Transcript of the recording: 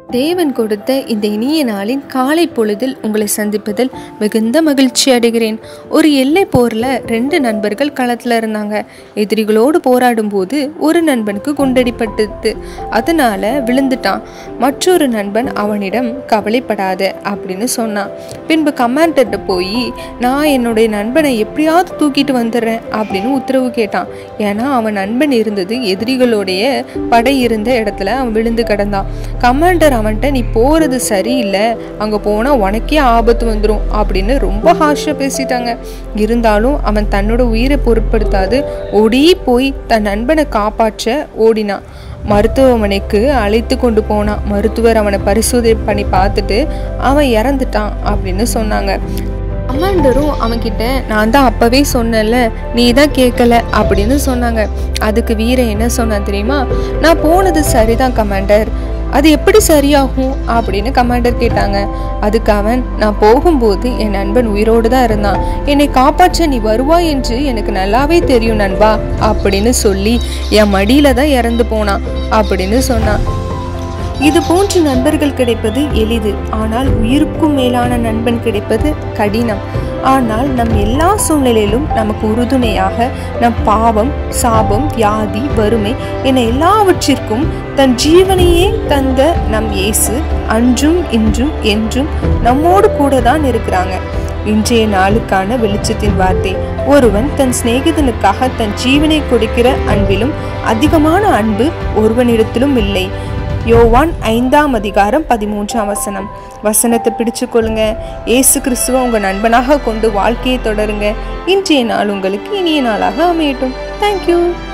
தேவன் கொடுத்த இந்த இனிய நாளின் காலை பொழுதில் உங்களை சந்திப்பதில் மிகுந்த மகிழ்ச்சி அடைகிறேன் ஒரு எல்லை போரில் ரெண்டு நண்பர்கள் களத்தில் இருந்தாங்க எதிரிகளோடு போராடும் போது ஒரு நண்பனுக்கு குண்டடிப்பட்டது அதனால விழுந்துட்டான் மற்றொரு நண்பன் அவனிடம் கவலைப்படாத அப்படின்னு சொன்னான் பின்பு கமாண்டர்கிட்ட போய் நான் என்னுடைய நண்பனை எப்படியாவது தூக்கிட்டு வந்துடுறேன் அப்படின்னு உத்தரவு கேட்டான் ஏன்னா அவன் நண்பன் இருந்தது எதிரிகளுடைய படை இருந்த இடத்துல அவன் விழுந்து கிடந்தான் கமாண்டர் அவன்கிட்ட நீ போகிறது சரியில்லை அங்கே போனால் உனக்கே ஆபத்து வந்துடும் அப்படின்னு ரொம்ப ஹார்ஷாக பேசிட்டாங்க இருந்தாலும் அவன் தன்னோட உயிரை பொருட்படுத்தாது ஓடி போய் தன் நண்பனை காப்பாற்ற ஓடினான் மருத்துவமனைக்கு அழைத்து கொண்டு போனான் மருத்துவர் அவனை பரிசோதனை பண்ணி பார்த்துட்டு அவன் இறந்துட்டான் அப்படின்னு சொன்னாங்க கமாண்டரும் அவன்கிட்ட நான் தான் அப்பவே சொன்னேன்ல நீ தான் கேட்கல அப்படின்னு சொன்னாங்க அதுக்கு வீரன் என்ன சொன்னான் தெரியுமா நான் போனது சரிதான் கமாண்டர் அது எப்படி சரியாகும் அப்படின்னு கமாண்டர் கேட்டாங்க அதுக்கு அவன் நான் போகும்போது என் நண்பன் உயிரோடு தான் இருந்தான் என்னை காப்பாற்ற நீ வருவாய் என்று எனக்கு நல்லாவே தெரியும் நண்பா அப்படின்னு சொல்லி என் மடியில தான் இறந்து போனான் அப்படின்னு சொன்னான் இது போன்ற நண்பர்கள் கிடைப்பது எளிது ஆனால் உயிருக்கும் மேலான நண்பன் கிடைப்பது கடினம் ஆனால் நம் எல்லா சூழ்நிலையிலும் நமக்கு உறுதுணையாக நம் பாவம் சாபம் வியாதி வறுமை என எல்லாவற்றிற்கும் தன் ஜீவனையே தந்த நம் இயேசு அன்றும் இன்றும் என்றும் நம்மோடு கூட தான் இருக்கிறாங்க இன்றைய நாளுக்கான வெளிச்சத்தின் வார்த்தை ஒருவன் தன் சிநேகிதனுக்காக தன் ஜீவனை கொடுக்கிற அன்பிலும் அதிகமான அன்பு ஒருவனிடத்திலும் இல்லை யோவான் ஐந்தாம் அதிகாரம் பதிமூன்றாம் வசனம் வசனத்தை பிடிச்சு கொள்ளுங்க ஏசு கிறிஸ்துவ உங்கள் நண்பனாக கொண்டு வாழ்க்கையை தொடருங்க இன்றைய நாள் உங்களுக்கு இனிய நாளாக அமையட்டும் தேங்க்யூ